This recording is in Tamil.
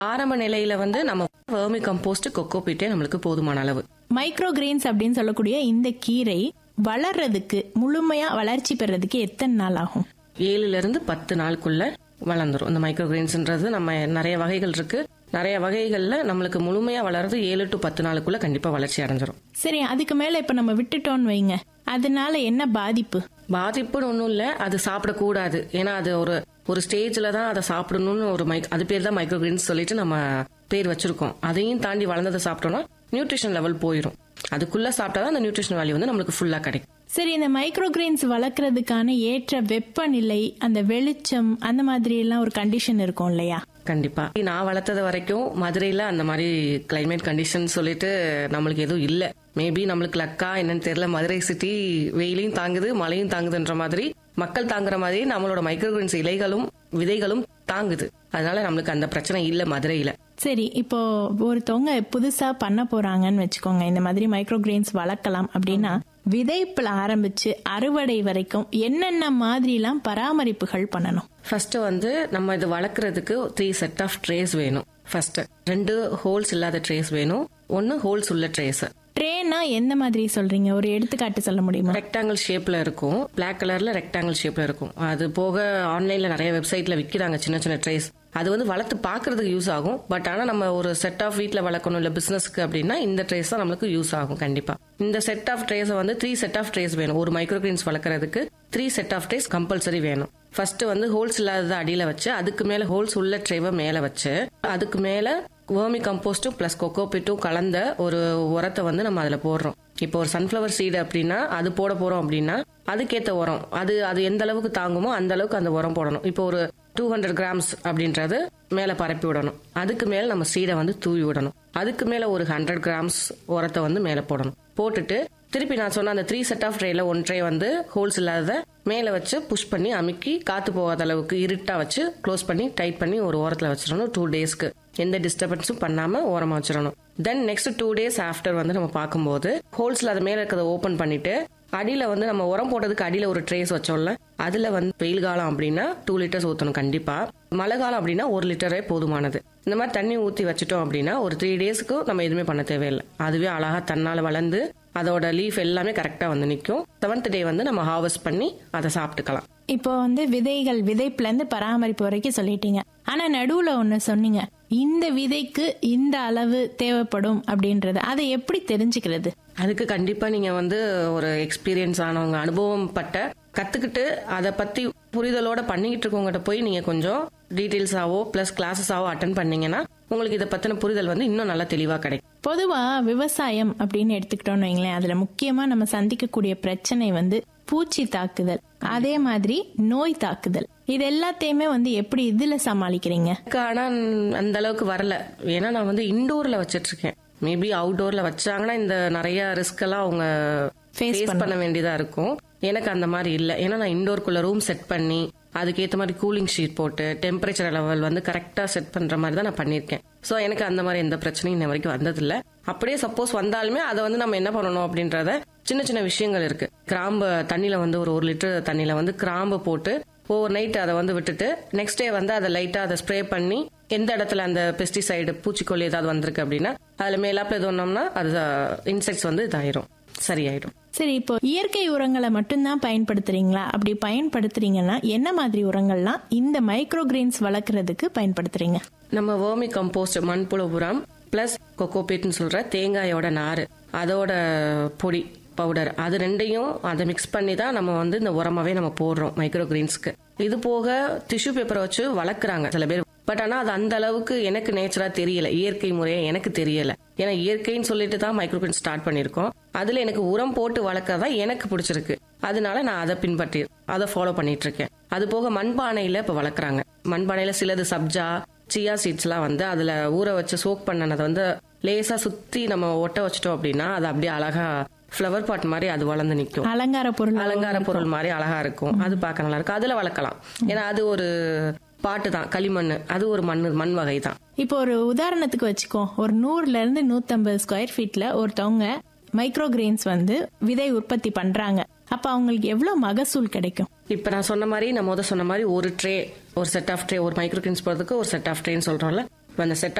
ஆரம்ப நிலையில வந்து நம்ம வேர்மி கம்போஸ்ட் கொக்கோபீட்டே நம்மளுக்கு போதுமான அளவு மைக்ரோ கிரெயின்ஸ் அப்படின்னு சொல்லக்கூடிய இந்த கீரை வளர்றதுக்கு முழுமையா வளர்ச்சி பெறதுக்கு எத்தனை நாள் ஆகும் ஏழுல இருந்து பத்து நாளுக்குள்ள வளர்ந்துரும் இந்த மைக்ரோ கிரெயின்ஸ்ன்றது நம்ம நிறைய வகைகள் இருக்கு நிறைய வகைகள்ல நம்மளுக்கு முழுமையா வளர்றது ஏழு டு பத்து நாளுக்குள்ள கண்டிப்பா வளர்ச்சி அடைஞ்சிரும் சரி அதுக்கு மேல இப்ப நம்ம விட்டுட்டோம்னு வைங்க அதனால என்ன பாதிப்பு பாதிப்புன்னு ஒன்றும் இல்லை அது சாப்பிடக்கூடாது ஏன்னா அது ஒரு ஒரு ஸ்டேஜில் தான் அதை சாப்பிடணும்னு ஒரு மைக் அது பேர் தான் மைக்ரோ கிரீன்ஸ் சொல்லிட்டு நம்ம பேர் வச்சிருக்கோம் அதையும் தாண்டி வளர்ந்ததை சாப்பிட்டோம்னா நியூட்ரிஷன் லெவல் போயிடும் அதுக்குள்ள சாப்பிட்டா தான் அந்த நியூட்ரிஷன் வேல்யூ வந்து நம்மளுக்கு ஃபுல்லாக கிடைக்கும் சரி இந்த மைக்ரோ கிரெயின்ஸ் வளர்க்கறதுக்கான ஏற்ற வெப்பநிலை அந்த வெளிச்சம் அந்த மாதிரி எல்லாம் ஒரு கண்டிஷன் இருக்கும் இல்லையா கண்டிப்பா நான் வளர்த்தது வரைக்கும் மதுரையில அந்த மாதிரி கிளைமேட் கண்டிஷன் சொல்லிட்டு நம்மளுக்கு எதுவும் இல்ல மேபி நம்மளுக்கு லக்கா என்னன்னு தெரியல மதுரை சிட்டி வெயிலையும் தாங்குது மழையும் தாங்குதுன்ற மாதிரி மக்கள் தாங்குற மாதிரி நம்மளோட மைக்ரோகிரீன்ஸ் இலைகளும் விதைகளும் தாங்குது அதனால நம்மளுக்கு அந்த பிரச்சனை இல்ல மதுரையில சரி இப்போ ஒருத்தவங்க புதுசா பண்ண போறாங்கன்னு வச்சுக்கோங்க இந்த மாதிரி மைக்ரோ கிரெயின்ஸ் வளர்க்கலாம் அப்படின்னா விதைப்புல ஆரம்பிச்சு அறுவடை வரைக்கும் என்னென்ன மாதிரிலாம் பராமரிப்புகள் பண்ணணும் ஃபர்ஸ்ட் வந்து நம்ம இது வளர்க்கறதுக்கு த்ரீ செட் ஆஃப் ட்ரேஸ் வேணும் ஃபர்ஸ்ட் ரெண்டு ஹோல்ஸ் இல்லாத ட்ரேஸ் வேணும் ஒன்னு ஹோல்ஸ் உள்ள ட்ரேஸ் ட்ரேனா எந்த மாதிரி சொல்றீங்க ஒரு எடுத்துக்காட்டு சொல்ல முடியுமா ரெக்டாங்கிள் ஷேப்ல இருக்கும் Black கலர்ல ரெக்டாங்கிள் ஷேப்ல இருக்கும் அது போக ஆன்லைன்ல நிறைய வெப்சைட்ல விக்கிறாங்க சின்ன சின்ன ட்ரேஸ் அது வந்து வளர்த்து பாக்குறதுக்கு யூஸ் ஆகும் பட் ஆனா நம்ம ஒரு செட் ஆஃப் வீட்ல வளர்க்கணும் இல்ல பிசினஸ்க்கு அப்படின்னா இந்த ட்ரேஸ் தான் நம்மளுக்கு யூஸ் ஆகும் கண்டிப்பா இந்த செட் ஆஃப் ட்ரேஸ் வந்து த்ரீ செட் ஆஃப் ட்ரேஸ் வேணும் ஒரு மைக்ரோ கிரீன்ஸ் வளர்க்கறதுக்கு three set of trays compulsory வேணும் ஃபர்ஸ்ட் வந்து ஹோல்ஸ் இல்லாததை அடியில வச்சு அதுக்கு மேல ஹோல்ஸ் உள்ள ட்ரேவை மேல வச்சு அதுக்கு மேல வேர்மி கம்போஸ்டும் பிளஸ் கொக்கோபிட்டும் கலந்த ஒரு உரத்தை வந்து நம்ம அதுல போடுறோம் இப்போ ஒரு சன்ஃபிளவர் சீடு அப்படின்னா அது போட போறோம் அப்படின்னா அதுக்கேத்த உரம் அது அது எந்த அளவுக்கு தாங்குமோ அந்த அளவுக்கு அந்த உரம் போடணும் இப்போ ஒரு டூ ஹண்ட்ரட் கிராம்ஸ் அப்படின்றது மேல பரப்பி விடணும் அதுக்கு மேல நம்ம சீடை வந்து தூவி விடணும் அதுக்கு மேல ஒரு ஹண்ட்ரட் கிராம்ஸ் உரத்தை வந்து மேல போடணும் போட்டுட்டு திருப்பி நான் சொன்ன அந்த த்ரீ செட் ஆஃப் ட்ரேல ஒன் ட்ரே வந்து ஹோல்ஸ் இல்லாத மேல வச்சு புஷ் பண்ணி அமுக்கி காத்து போகாத அளவுக்கு இருட்டா வச்சு க்ளோஸ் பண்ணி டைட் பண்ணி ஒரு ஓரத்துல வச்சிடணும் டூ டேஸ்க்கு எந்த டிஸ்டர்பன்ஸும் பண்ணாம ஓரமா வச்சிடணும் then next two days after வந்து நம்ம பார்க்கும்போது ஹோல்ஸ்ல அது மேல இருக்கிறத ஓபன் பண்ணிட்டு அடியில வந்து நம்ம உரம் போட்டதுக்கு அடியில ஒரு ட்ரேஸ் வச்சோம்ல அதுல வந்து வெயில் காலம் அப்படின்னா டூ லிட்டர்ஸ் ஊத்தணும் கண்டிப்பா மழை காலம் அப்படின்னா ஒரு லிட்டரே போதுமானது இந்த மாதிரி தண்ணி ஊத்தி வச்சுட்டோம் அப்படின்னா ஒரு த்ரீ டேஸ்க்கு நம்ம எதுவுமே பண்ண தேவையில்லை அதுவே அழகா தன்னால வளர்ந்து அதோட லீஃப் எல்லாமே கரெக்டா வந்து நிற்கும் செவன்த் டே வந்து நம்ம ஹார்வெஸ்ட் பண்ணி அதை சாப்பிட்டுக்கலாம் இப்போ வந்து விதைகள் விதைப்புல இருந்து பராமரிப்பு வரைக்கும் சொல்லிட்டீங்க ஆனா நடுவுல ஒண்ணு சொன்னீங்க இந்த விதைக்கு இந்த அளவு தேவைப்படும் அப்படின்றது அதை எப்படி தெரிஞ்சுக்கிறது அதுக்கு கண்டிப்பா நீங்க வந்து ஒரு எக்ஸ்பீரியன்ஸ் ஆனவங்க அனுபவம் பட்ட கத்துக்கிட்டு அதை பத்தி புரிதலோட பண்ணிக்கிட்டு இருக்கவங்ககிட்ட போய் நீங்க கொஞ்சம் டீடைல்ஸாவோ பிளஸ் கிளாஸஸாவோ அட்டன் பண்ணீங்கன்னா உங்களுக்கு இதை பத்தின புரிதல் வந்து இன்னும் நல்லா தெளிவா கிடைக்கும் பொதுவா விவசாயம் அப்படின்னு எடுத்துக்கிட்டோம்னு வைங்களேன் அதுல முக்கியமா நம்ம சந்திக்கக்கூடிய பிரச்சனை வந்து பூச்சி தாக்குதல் அதே மாதிரி நோய் தாக்குதல் இது எல்லாத்தையுமே வந்து எப்படி இதுல சமாளிக்கிறீங்க எனக்கு ஆனா அந்த அளவுக்கு வரல ஏன்னா நான் வந்து இண்டோர்ல வச்சிட்டு இருக்கேன் மேபி அவுட்டோர்ல வச்சாங்கன்னா இந்த நிறைய ரிஸ்க் எல்லாம் அவங்க Face ஃபேஸ் பண்ண வேண்டியதா இருக்கும் எனக்கு அந்த மாதிரி இல்ல ஏன்னா நான் இண்டோருக்குள்ள ரூம் செட் பண்ணி அதுக்கேற்ற மாதிரி கூலிங் ஷீட் போட்டு டெம்பரேச்சர் லெவல் வந்து கரெக்டா செட் பண்ற மாதிரி தான் நான் பண்ணியிருக்கேன் சோ எனக்கு அந்த மாதிரி எந்த பிரச்சனையும் இன்ன வரைக்கும் வந்ததில்ல அப்படியே சப்போஸ் வந்தாலுமே அதை வந்து நம்ம என்ன பண்ணணும் அப்படின்றத சின்ன சின்ன விஷயங்கள் இருக்கு கிராம்பு தண்ணியில வந்து ஒரு ஒரு லிட்டர் தண்ணியில வந்து கிராம்பு போட்டு ஓவர் நைட் அதை வந்து விட்டுட்டு நெக்ஸ்ட் டே வந்து அதை லைட்டா அதை ஸ்ப்ரே பண்ணி எந்த இடத்துல அந்த பெஸ்டிசைடு பூச்சிக்கொல்லி ஏதாவது வந்திருக்கு அப்படின்னா அதுல மேலாப்ல இது பண்ணோம்னா அது இன்செக்ட்ஸ் வந்து இதாயிரும் சரியாயிடும் சரி இப்போ இயற்கை உரங்களை மட்டும்தான் பயன்படுத்துறீங்களா அப்படி பயன்படுத்துறீங்கன்னா என்ன மாதிரி உரங்கள்லாம் இந்த மைக்ரோ கிரெயின்ஸ் வளர்க்கறதுக்கு பயன்படுத்துறீங்க நம்ம வேர்மி கம்போஸ்ட் மண்புழு உரம் பிளஸ் கொக்கோபீட்னு சொல்ற தேங்காயோட நாறு அதோட பொடி பவுடர் அது ரெண்டையும் அதை மிக்ஸ் பண்ணி தான் நம்ம வந்து இந்த உரமாவே நம்ம போடுறோம் மைக்ரோ கிரீன்ஸ்க்கு இது போக டிஷ்யூ பேப்பரை வச்சு வளர்க்குறாங்க சில பேர் பட் ஆனா அது அந்த அளவுக்கு எனக்கு நேச்சரா தெரியல இயற்கை முறையா எனக்கு தெரியல ஏன்னா இயற்கைன்னு சொல்லிட்டு தான் மைக்ரோ கிரீன் ஸ்டார்ட் பண்ணிருக்கோம் அதுல எனக்கு உரம் போட்டு வளர்க்கறதா எனக்கு பிடிச்சிருக்கு அதனால நான் அதை பின்பற்றி அதை ஃபாலோ பண்ணிட்டு இருக்கேன் அது போக மண்பானையில இப்ப வளர்க்குறாங்க மண்பானையில சிலது சப்ஜா சியா சீட்ஸ் எல்லாம் வந்து அதுல ஊற வச்சு சோக் பண்ணனதை வந்து லேசா சுத்தி நம்ம ஒட்ட வச்சிட்டோம் அப்படின்னா அது அப்படியே அழகா ஃப்ளவர் பாட் மாதிரி அது வளர்ந்து நிக்கும் அலங்கார பொருள் அலங்கார பொருள் மாதிரி அழகா இருக்கும் அது பார்க்க நல்லா இருக்கும் அதுல வளர்க்கலாம் ஏன்னா அது ஒரு பாட்டு தான் களிமண் அது ஒரு மண் மண் வகை தான் இப்போ ஒரு உதாரணத்துக்கு வச்சுக்கோ ஒரு நூறுல இருந்து நூத்தம்பது ஸ்கொயர் ஃபீட்ல ஒருத்தவங்க மைக்ரோ கிரெயின்ஸ் வந்து விதை உற்பத்தி பண்றாங்க அப்ப அவங்களுக்கு எவ்வளவு மகசூல் கிடைக்கும் இப்ப நான் சொன்ன மாதிரி நான் முத சொன்ன மாதிரி ஒரு ட்ரே ஒரு செட் ஆஃப் ட்ரே ஒரு மைக்ரோ கிரீன்ஸ் போறதுக்கு ஒரு செட் ஆஃப் ட்ரேன்னு சொல்றோம்ல இப்போ அந்த செட்